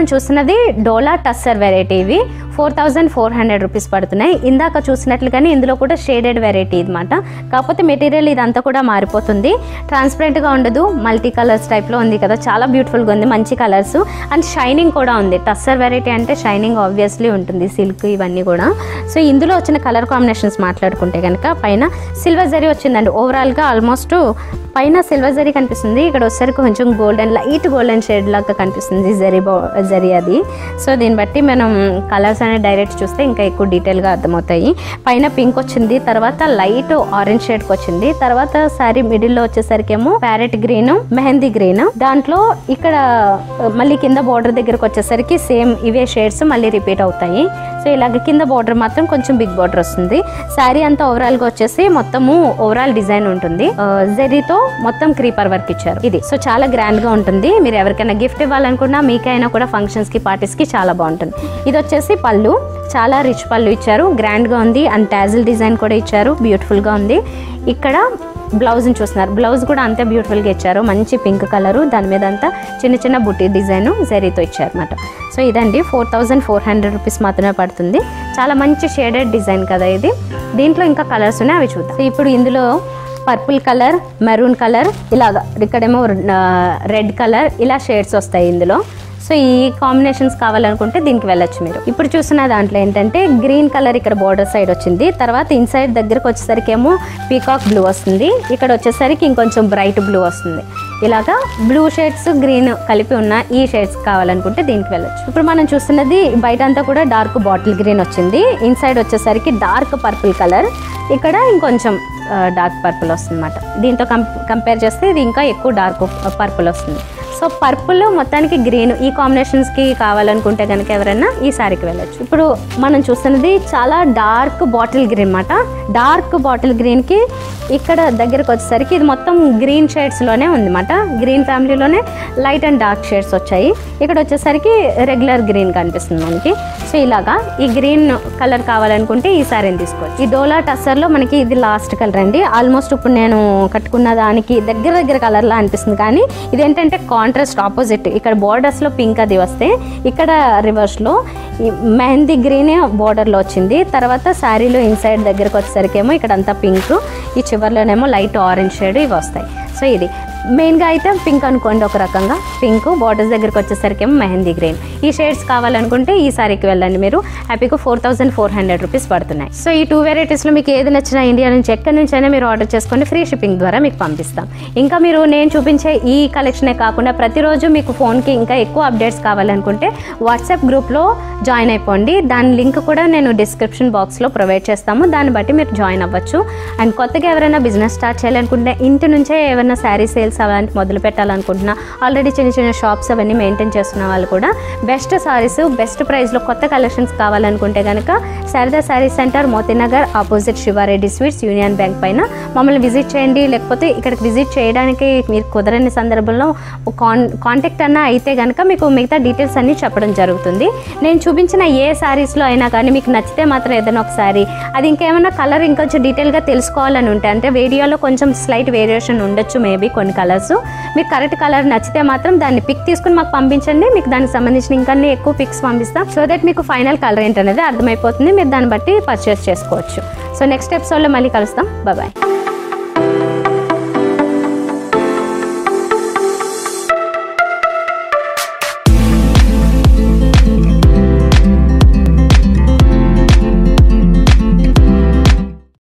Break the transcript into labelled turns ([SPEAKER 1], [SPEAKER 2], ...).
[SPEAKER 1] మనం చూస్తున్నది డోలా టస్సర్ వెరైటీ ఇవి four thousand four hundred rupees పడుతున్నాయి ఇందాక చూసినట్లుగానే ఇందులో కూడా షేడెడ్ వెరైటీ అనమాట కాకపోతే మెటీరియల్ ఇదంతా కూడా మారిపోతుంది ట్రాన్స్పరెంట్గా ఉండదు మల్టీ కలర్స్ టైప్లో ఉంది కదా చాలా బ్యూటిఫుల్గా ఉంది మంచి కలర్స్ అండ్ షైనింగ్ కూడా ఉంది టస్సర్ వెరైటీ అంటే షైనింగ్ ఆబ్వియస్లీ ఉంటుంది సిల్క్ ఇవన్నీ కూడా సో ఇందులో వచ్చిన కలర్ కాంబినేషన్స్ మాట్లాడుకుంటే కనుక పైన సిల్వర్ జరీ వచ్చిందండి ఓవరాల్గా ఆల్మోస్ట్ పైన సిల్వర్ జరీ కనిపిస్తుంది ఇక్కడ వచ్చేసరికి కొంచెం గోల్డెన్ లైట్ గోల్డెన్ షేడ్ లాగా కనిపిస్తుంది జరీ బో జరీ అది సో దీన్ని బట్టి మనం కలర్స్ అనేది డైరెక్ట్ చూస్తే ఇంకా ఎక్కువ డీటెయిల్గా అర్థమవుతాయి పైన పింక్ వచ్చింది తర్వాత లైట్ ఆరెంజ్ షేడ్కి వచ్చింది తర్వాత శారీ మిడిల్లో వచ్చేసరికి ఏమో ప్యారెట్ గ్రీన్ మెహందీ గ్రీన్ దాంట్లో ఇక్కడ మళ్ళీ కింద బార్డర్ దగ్గరకు వచ్చేసరికి సేమ్ ఇవే షేడ్స్ మళ్ళీ రిపీట్ అవుతాయి సో ఇలాగ కింద బార్డర్ మాత్రం కొంచెం బిగ్ బార్డర్ వస్తుంది శారీ అంతా ఓవరాల్ గా వచ్చేసి మొత్తము ఓవరాల్ డిజైన్ ఉంటుంది ఆ, జరీతో మొత్తం క్రీపర్ వర్క్ ఇచ్చారు ఇది సో చాలా గ్రాండ్ గా ఉంటుంది మీరు ఎవరికైనా గిఫ్ట్ ఇవ్వాలనుకున్నా మీకైనా కూడా ఫంక్షన్స్ కి పార్టీస్ కి చాలా బాగుంటుంది ఇది వచ్చేసి పళ్ళు చాలా రిచ్ పళ్ళు ఇచ్చారు గ్రాండ్ గా ఉంది అండ్ టాజిల్ డిజైన్ కూడా ఇచ్చారు బ్యూటిఫుల్ గా ఉంది ఇక్కడ బ్లౌజ్ని చూస్తున్నారు బ్లౌజ్ కూడా అంతే బ్యూటిఫుల్గా ఇచ్చారు మంచి పింక్ కలరు దాని మీద అంతా చిన్న చిన్న బుట్టి డిజైన్ జరీతో ఇచ్చారు అనమాట సో ఇదండి four thousand four hundred rupees మాత్రమే పడుతుంది చాలా మంచి షేడెడ్ డిజైన్ కదా ఇది దీంట్లో ఇంకా కలర్స్ ఉన్నాయి అవి చూద్దాం సో ఇప్పుడు ఇందులో పర్పుల్ కలర్ మెరూన్ కలర్ ఇలాగా ఇక్కడేమో రెడ్ కలర్ ఇలా షేడ్స్ వస్తాయి ఇందులో సో ఈ కాంబినేషన్స్ కావాలనుకుంటే దీనికి వెళ్ళొచ్చు మీరు ఇప్పుడు చూసిన దాంట్లో ఏంటంటే గ్రీన్ కలర్ ఇక్కడ బోర్డర్ సైడ్ వచ్చింది తర్వాత ఇన్సైడ్ దగ్గరకు వచ్చేసరికి ఏమో పీకాక్ బ్లూ వస్తుంది ఇక్కడ వచ్చేసరికి ఇంకొంచెం బ్రైట్ బ్లూ వస్తుంది ఇలాగా బ్లూ షేడ్స్ గ్రీన్ కలిపి ఉన్న ఈ షేడ్స్ కావాలనుకుంటే దీనికి వెళ్ళొచ్చు ఇప్పుడు మనం చూస్తున్నది బయట అంతా కూడా డార్క్ బాటిల్ గ్రీన్ వచ్చింది ఇన్సైడ్ వచ్చేసరికి డార్క్ పర్పుల్ కలర్ ఇక్కడ ఇంకొంచెం డార్క్ పర్పుల్ వస్తుంది అనమాట దీంతో కంపేర్ చేస్తే ఇది ఇంకా ఎక్కువ డార్క్ పర్పుల్ వస్తుంది సో పర్పుల్ మొత్తానికి గ్రీన్ ఈ కాంబినేషన్స్కి కావాలనుకుంటే కనుక ఎవరైనా ఈ శారీకి వెళ్ళొచ్చు ఇప్పుడు మనం చూస్తున్నది చాలా డార్క్ బాటిల్ గ్రీన్ అనమాట డార్క్ బాటిల్ గ్రీన్కి ఇక్కడ దగ్గరకు వచ్చేసరికి ఇది మొత్తం గ్రీన్ షేడ్స్లోనే ఉందన్నమాట గ్రీన్ ఫ్యామిలీలోనే లైట్ అండ్ డార్క్ షేడ్స్ వచ్చాయి ఇక్కడ వచ్చేసరికి రెగ్యులర్ గ్రీన్ కనిపిస్తుంది మనకి సో ఇలాగా ఈ గ్రీన్ కలర్ కావాలనుకుంటే ఈ శారీని తీసుకోవచ్చు ఈ డోలా టస్సర్లో మనకి ఇది లాస్ట్ కలర్ అండి ఆల్మోస్ట్ ఇప్పుడు నేను కట్టుకున్న దానికి దగ్గర దగ్గర కలర్లా అనిపిస్తుంది కానీ ఇదేంటంటే కాంట్రాస్ట్ ఆపోజిట్ ఇక్కడ బోర్డర్స్లో పింక్ అది వస్తే ఇక్కడ రివర్స్లో ఈ మెహందీ గ్రీన్ బోర్డర్లో వచ్చింది తర్వాత శారీలో ఇన్సైడ్ దగ్గరకు వచ్చేసరికి ఏమో ఇక్కడ అంతా పింక్ ఈ చివర్లోనేమో లైట్ ఆరెంజ్ షేడ్ ఇవి వస్తాయి సో ఇది మెయిన్గా అయితే పింక్ అనుకోండి ఒక రకంగా పింక్ బార్డర్స్ దగ్గరికి వచ్చేసరికి ఏమో మెహందీ గ్రీన్ ఈ షేడ్స్ కావాలనుకుంటే ఈ సారీకి వెళ్ళండి మీరు హ్యాపీగా four thousand four hundred rupees పడుతున్నాయి సో ఈ టూ వెరైటీస్లో మీకు ఏది నచ్చినా ఇండియా నుంచి ఎక్కడి నుంచి అయినా మీరు ఆర్డర్ చేసుకోండి ఫ్రీ షిప్పింగ్ ద్వారా మీకు పంపిస్తాం ఇంకా మీరు నేను చూపించే ఈ కలెక్షనే కాకుండా ప్రతిరోజు మీకు ఫోన్కి ఇంకా ఎక్కువ అప్డేట్స్ కావాలనుకుంటే వాట్సాప్ గ్రూప్లో జాయిన్ అయిపోండి దాని లింక్ కూడా నేను డిస్క్రిప్షన్ బాక్స్లో ప్రొవైడ్ చేస్తాము దాన్ని బట్టి మీరు జాయిన్ అవ్వచ్చు అండ్ కొత్తగా ఎవరైనా బిజినెస్ స్టార్ట్ చేయాలనుకుంటే ఇంటి నుంచే ఏమైనా శారీ సేల్స్ అలాంటి మొదలు పెట్టాలనుకుంటున్నా ఆల్రెడీ చిన్న చిన్న షాప్స్ అవన్నీ మెయింటైన్ చేస్తున్న వాళ్ళు కూడా బెస్ట్ సారీస్ బెస్ట్ ప్రైస్లో కొత్త కలెక్షన్స్ కావాలనుకుంటే కనుక శారదా శారీ సెంటర్ మోతీనగర్ ఆపోజిట్ శివారెడ్డి స్వీట్స్ యూనియన్ బ్యాంక్ పైన మమ్మల్ని విజిట్ చేయండి లేకపోతే ఇక్కడికి విజిట్ చేయడానికి మీరు కుదరని సందర్భంలో కాన్ కాంటాక్ట్ అన్న అయితే కనుక మీకు మిగతా డీటెయిల్స్ అన్నీ చెప్పడం జరుగుతుంది నేను చూపించిన ఏ శారీస్లో అయినా కానీ మీకు నచ్చితే మాత్రం ఏదైనా ఒక శారీ అది ఇంకేమైనా కలర్ ఇంకొంచెం డీటెయిల్గా తెలుసుకోవాలని ఉంటే అంటే వీడియోలో కొంచెం స్లైట్ వేరియేషన్ ఉండొచ్చు మేబీ కొన్ని కలర్స్ మీకు కరెక్ట్ కలర్ నచ్చితే మాత్రం దాన్ని పిక్ తీసుకుని మాకు పంపించండి మీకు దానికి సంబంధించిన ఇంకా ఎక్కువ పిక్స్ పంపిస్తాం సో దట్ మీకు ఫైనల్ కలర్ ఏంటనేది అర్థమైపోతుంది మీరు దాన్ని బట్టి పర్చేస్ చేసుకోవచ్చు సో నెక్స్ట్ ఎపిసోడ్లో మళ్ళీ కలుస్తాం బాయ్